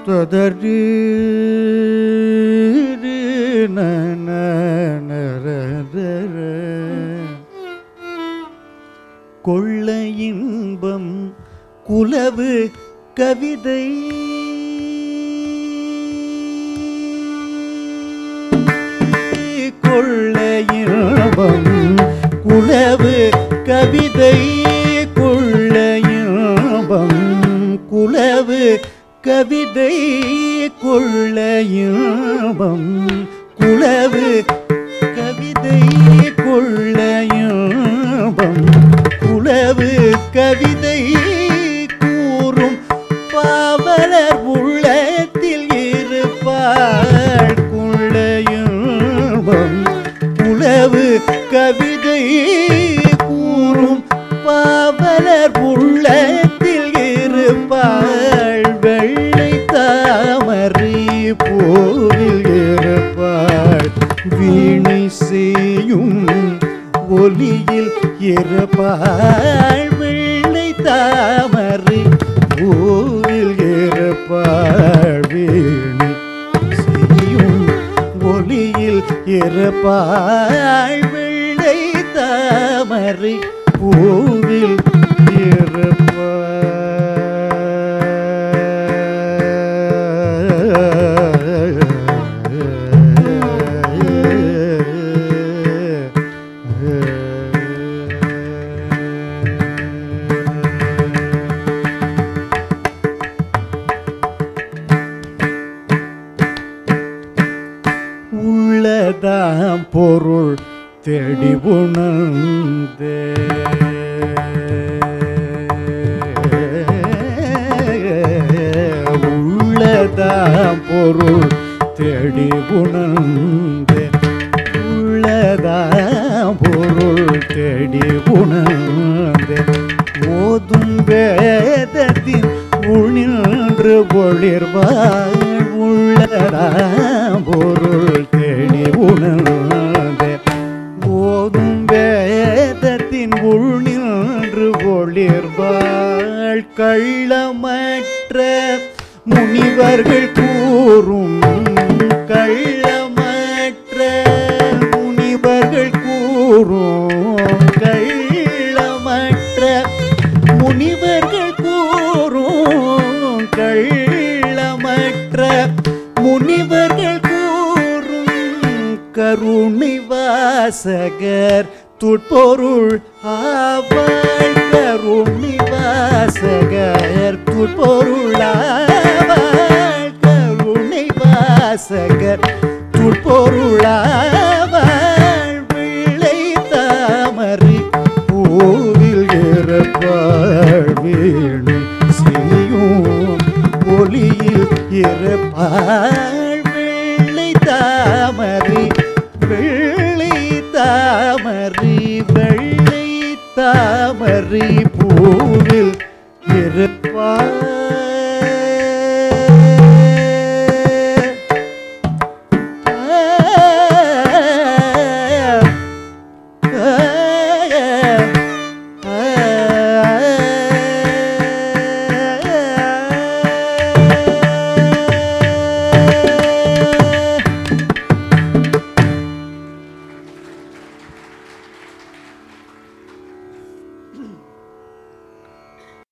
தொடரு கொள்ள இன்பம் குலவு கவிதை கொள்ள இன்பம் குலவு கவிதை கொள்ள இன்பம் குலவு கவிதை கொள்ள இன்பம் குலவு கவிதை கொள்ள இன்பம் குலவு கவிதை கூறும் பாவலர் உள்ளத்தில் இருப்பாள் குள்ளையும்பம் குலவு கவிதை கூறும் பாவலர் உள்ளத்தில் இருப்பாள் வெள்ளை தாமரை போரில் இருப்பாள் வீணை செய்யும் ஒலியில் இருப்பாள் வெள்ளை தாமரை ஊரில் இருப்பாள் வீணை செய்யும் ஒளியில் இருப்பாள் வெள்ளை தாமரை பூவில் இருப்பாள் உள்ளதாம் பொருள் தேடி உணர்ந்தே உள்ளதாம் பொருள் தேடி உணர்ந்தே உள்ளதாம் பொருள் தேடி உணர்ந்தே ஓதும் வேதத்தின் உணின்று ஒளிர்வாய் உள்ளதாம் பொருள் தேடி உணர்ந்தே ஓதும் வேதத்தின் உள்நின்று ஒளிர்வாள் கள்ளமற்ற முனிவர்கள் கூறும் கள்ளமற்ற முனிவர்கள் கூறும் கள்ளமற்ற முனிவர்கள் கூறும் கள்ளமற்ற முனிவர்கள் கூறும் கருணை வாசகர் துட்பொருள் ஆவாள் கருணை வாசகர் துட்பொருள் ஆவாள் கருணை வாசகர் துட்பொருள் ஆவாள் பிள்ளை தாமரை பூவில் இருப்பாள் வீணை செய்யும் ஒளியில் இருப்பாள் வெள்ளை தாமரை வெள்ளை தாமரை வெள்ளை தாமரை பூவில் இருப்பாள்